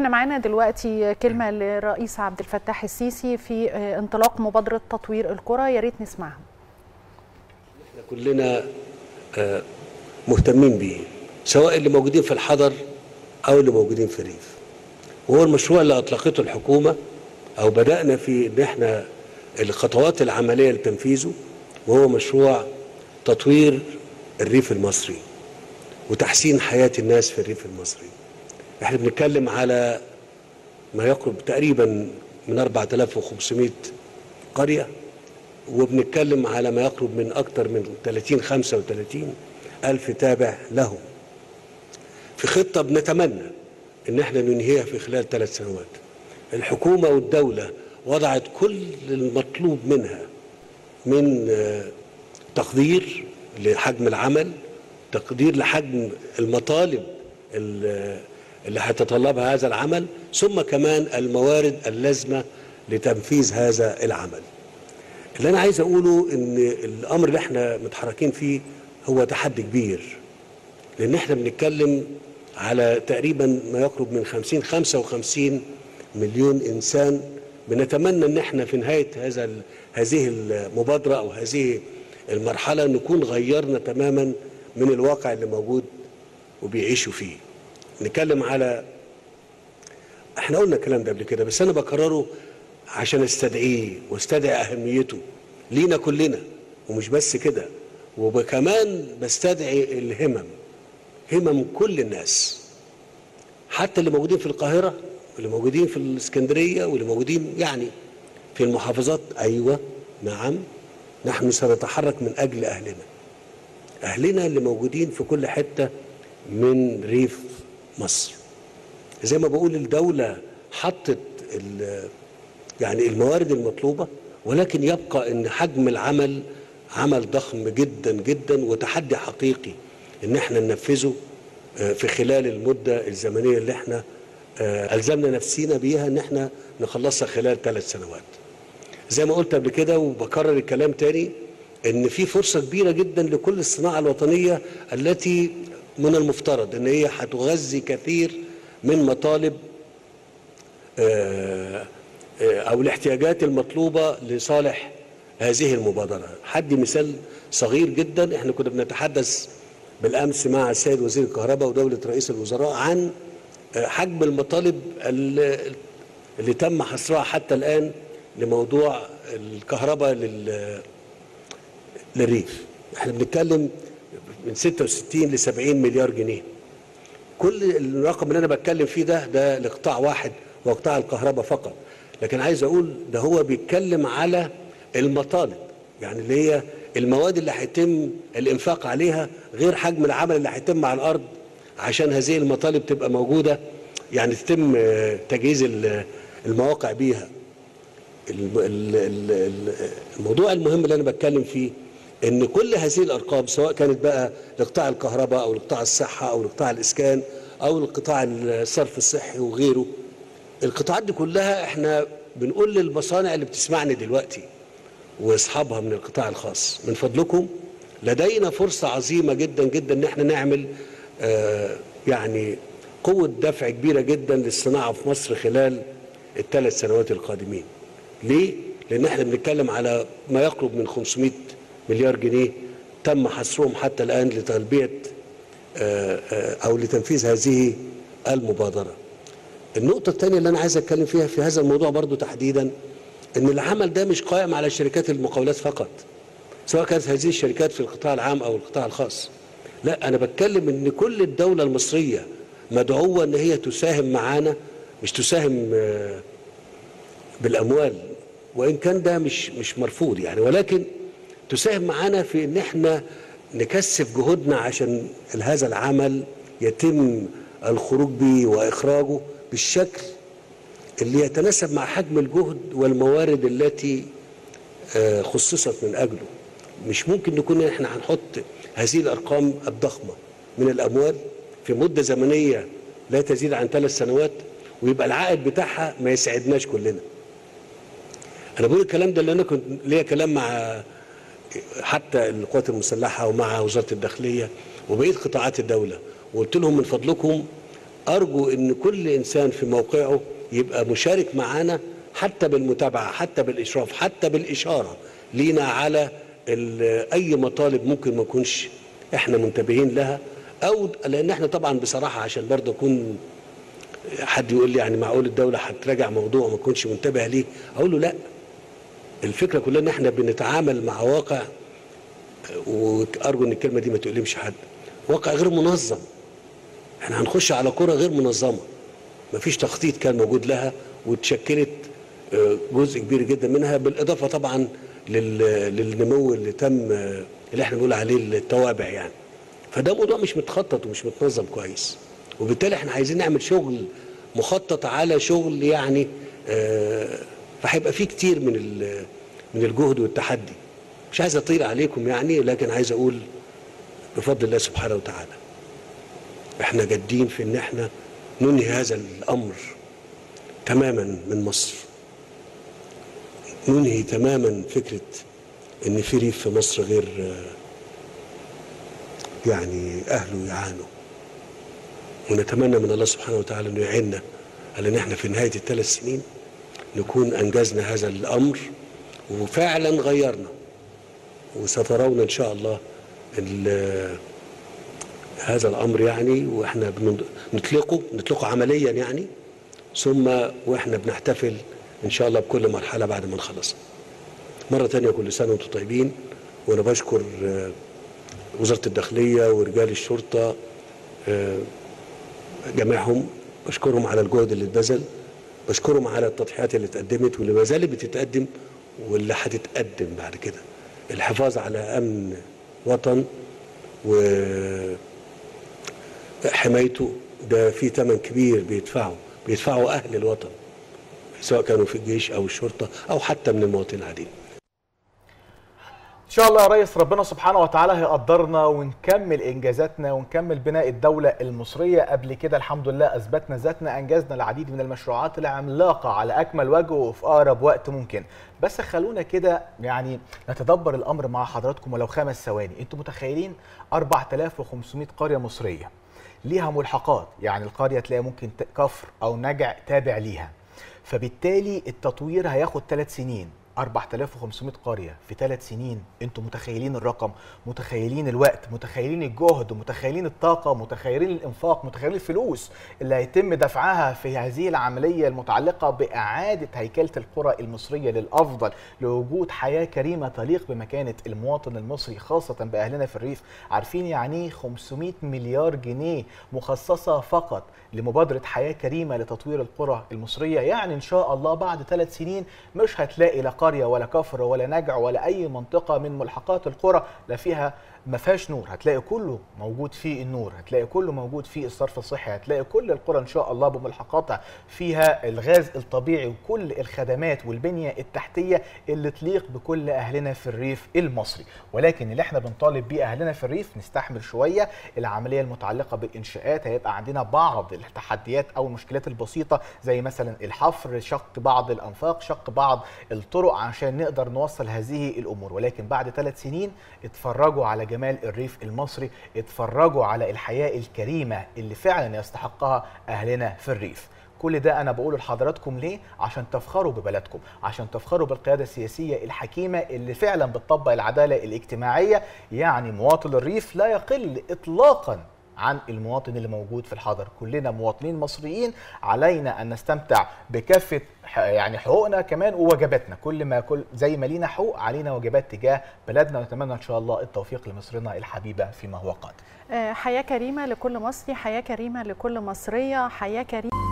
احنا معانا دلوقتي كلمه للرئيس عبد الفتاح السيسي في انطلاق مبادره تطوير القرى يا ريت نسمعها احنا كلنا مهتمين بيه سواء اللي موجودين في الحضر او اللي موجودين في الريف وهو المشروع اللي اطلقته الحكومه او بدانا في ان احنا الخطوات العمليه لتنفيذه وهو مشروع تطوير الريف المصري وتحسين حياه الناس في الريف المصري احنا بنتكلم على ما يقرب تقريبا من 4500 قريه وبنتكلم على ما يقرب من اكثر من 30 35 الف تابع لهم في خطه بنتمنى ان احنا ننهيها في خلال ثلاث سنوات الحكومه والدوله وضعت كل المطلوب منها من تقدير لحجم العمل تقدير لحجم المطالب اللي هيتطلبها هذا العمل ثم كمان الموارد اللازمه لتنفيذ هذا العمل اللي انا عايز اقوله ان الامر اللي احنا متحركين فيه هو تحدي كبير لان احنا بنتكلم على تقريبا ما يقرب من 50 55 مليون انسان بنتمنى ان احنا في نهايه هذا هذه المبادره او هذه المرحله نكون غيرنا تماما من الواقع اللي موجود وبيعيشوا فيه نتكلم على احنا قلنا الكلام ده قبل كده بس انا بكرره عشان استدعيه واستدعي اهميته لينا كلنا ومش بس كده وكمان بستدعي الهمم همم كل الناس حتى اللي موجودين في القاهره واللي موجودين في الاسكندريه واللي موجودين يعني في المحافظات ايوه نعم نحن سنتحرك من اجل اهلنا اهلنا اللي موجودين في كل حته من ريف مصر زي ما بقول الدوله حطت يعني الموارد المطلوبه ولكن يبقى ان حجم العمل عمل ضخم جدا جدا وتحدي حقيقي ان احنا ننفذه في خلال المده الزمنيه اللي احنا الزمنا نفسينا بيها ان احنا نخلصها خلال ثلاث سنوات. زي ما قلت قبل كده وبكرر الكلام تاني ان في فرصه كبيره جدا لكل الصناعه الوطنيه التي من المفترض ان هي هتغذي كثير من مطالب او الاحتياجات المطلوبه لصالح هذه المبادره. حدي مثال صغير جدا احنا كنا بنتحدث بالامس مع السيد وزير الكهرباء ودوله رئيس الوزراء عن حجم المطالب اللي تم حصرها حتى الان لموضوع الكهرباء للريف احنا بنتكلم من 66 ل 70 مليار جنيه كل الرقم اللي انا بتكلم فيه ده ده لقطاع واحد هو قطاع الكهرباء فقط لكن عايز اقول ده هو بيتكلم على المطالب يعني اللي هي المواد اللي هيتم الانفاق عليها غير حجم العمل اللي هيتم على الارض عشان هذه المطالب تبقى موجوده يعني تتم تجهيز المواقع بيها الموضوع المهم اللي انا بتكلم فيه ان كل هذه الارقام سواء كانت بقى لقطاع الكهرباء او لقطاع الصحه او لقطاع الاسكان او لقطاع الصرف الصحي وغيره القطاعات دي كلها احنا بنقول للمصانع اللي بتسمعني دلوقتي واصحابها من القطاع الخاص من فضلكم لدينا فرصه عظيمه جدا جدا ان احنا نعمل آه يعني قوه دفع كبيره جدا للصناعه في مصر خلال الثلاث سنوات القادمين. ليه؟ لان احنا بنتكلم على ما يقرب من 500 مليار جنيه تم حصرهم حتى الان لتلبيه آه آه او لتنفيذ هذه المبادره. النقطه الثانيه اللي انا عايز اتكلم فيها في هذا الموضوع برضو تحديدا ان العمل ده مش قائم على شركات المقاولات فقط سواء كانت هذه الشركات في القطاع العام او القطاع الخاص لا انا بتكلم ان كل الدوله المصريه مدعوه ان هي تساهم معانا مش تساهم بالاموال وان كان ده مش مش مرفوض يعني ولكن تساهم معانا في ان احنا نكثف جهودنا عشان هذا العمل يتم الخروج به واخراجه بالشكل اللي يتناسب مع حجم الجهد والموارد التي خصصت من اجله مش ممكن نكون احنا هنحط هذه الارقام الضخمه من الاموال في مده زمنيه لا تزيد عن ثلاث سنوات ويبقى العائد بتاعها ما يسعدناش كلنا. انا بقول الكلام ده اللي انا كنت ليا كلام مع حتى القوات المسلحه ومع وزاره الداخليه وبقيه قطاعات الدوله وقلت لهم من فضلكم ارجو ان كل انسان في موقعه يبقى مشارك معانا حتى بالمتابعه حتى بالاشراف حتى بالاشاره لينا على ال- اي مطالب ممكن ما نكونش احنا منتبهين لها او لان احنا طبعا بصراحه عشان برضه اكون حد يقول لي يعني معقول الدوله هتراجع موضوع ما تكونش منتبه ليه اقول له لا الفكره كلها ان احنا بنتعامل مع واقع وارجو ان الكلمه دي ما تؤلمش حد واقع غير منظم احنا هنخش على كره غير منظمه مفيش تخطيط كان موجود لها وتشكلت آه، جزء كبير جدا منها بالاضافه طبعا لل- للنمو اللي تم آه، اللي احنا بنقول عليه التوابع يعني فده موضوع مش متخطط ومش متنظم كويس وبالتالي احنا عايزين نعمل شغل مخطط على شغل يعني آه، فهيبقى فيه كتير من ال- من الجهد والتحدي مش عايز اطيل عليكم يعني لكن عايز اقول بفضل الله سبحانه وتعالى احنا جادين في ان احنا ننهي هذا الامر تماما من مصر ننهي تماما فكره ان في ريف في مصر غير آه، يعني اهله يعانوا ونتمنى من الله سبحانه وتعالى انه يعيننا على ان احنا في نهايه الثلاث سنين نكون انجزنا هذا الامر وفعلا غيرنا وسترون ان شاء الله ال- هذا الامر يعني واحنا بن- نطلقه نطلقه عمليا يعني ثم واحنا بنحتفل ان شاء الله بكل مرحله بعد ما نخلص مره تانية كل سنه وانتم طيبين وانا بشكر آه، وزاره الداخليه ورجال الشرطه آه، جميعهم بشكرهم على الجهد اللي اتبذل بشكرهم على التضحيات اللي اتقدمت واللي ما زالت بتتقدم واللي هتتقدم بعد كده الحفاظ على امن وطن وحمايته ده في ثمن كبير بيدفعه بيدفعه اهل الوطن سواء كانوا في الجيش او الشرطه او حتى من المواطنين العاديين ان شاء الله يا ريس ربنا سبحانه وتعالى هيقدرنا ونكمل انجازاتنا ونكمل بناء الدوله المصريه قبل كده الحمد لله اثبتنا ذاتنا انجزنا العديد من المشروعات العملاقه على اكمل وجه وفي اقرب وقت ممكن بس خلونا كده يعني نتدبر الامر مع حضراتكم ولو خمس ثواني انتم متخيلين 4500 قريه مصريه ليها ملحقات يعني القريه تلاقي ممكن ت- كفر او نجع تابع ليها فبالتالي التطوير هياخد ثلاث سنين 4500 قرية في ثلاث سنين انتم متخيلين الرقم متخيلين الوقت متخيلين الجهد متخيلين الطاقة متخيلين الانفاق متخيلين الفلوس اللي هيتم دفعها في هذه العملية المتعلقة بإعادة هيكلة القرى المصرية للأفضل لوجود حياة كريمة تليق بمكانة المواطن المصري خاصة بأهلنا في الريف عارفين يعني إيه 500 مليار جنيه مخصصة فقط لمبادرة حياة كريمة لتطوير القرى المصرية يعني إن شاء الله بعد ثلاث سنين مش هتلاقي لا قرية ولا كفر ولا نجع ولا أي منطقة من ملحقات القرى لا فيها ما فيهاش نور هتلاقي كله موجود فيه النور هتلاقي كله موجود فيه الصرف الصحي هتلاقي كل القرى ان شاء الله بملحقاتها فيها الغاز الطبيعي وكل الخدمات والبنيه التحتيه اللي تليق بكل اهلنا في الريف المصري ولكن اللي احنا بنطالب بيه اهلنا في الريف نستحمل شويه العمليه المتعلقه بالانشاءات هيبقى عندنا بعض التحديات او المشكلات البسيطه زي مثلا الحفر شق بعض الانفاق شق بعض الطرق عشان نقدر نوصل هذه الامور ولكن بعد ثلاث سنين اتفرجوا على جمال الريف المصري اتفرجوا على الحياه الكريمه اللي فعلا يستحقها اهلنا في الريف كل ده انا بقوله لحضراتكم ليه عشان تفخروا ببلدكم عشان تفخروا بالقياده السياسيه الحكيمه اللي فعلا بتطبق العداله الاجتماعيه يعني مواطن الريف لا يقل اطلاقا عن المواطن اللي موجود في الحضر كلنا مواطنين مصريين علينا ان نستمتع بكافه ح- يعني حقوقنا كمان وواجباتنا كل ما كل زي ما لينا حقوق علينا واجبات تجاه بلدنا ونتمنى ان شاء الله التوفيق لمصرنا الحبيبه فيما هو قادم آه، حياة كريمة لكل مصري حياة كريمة لكل مصرية حياة كريمة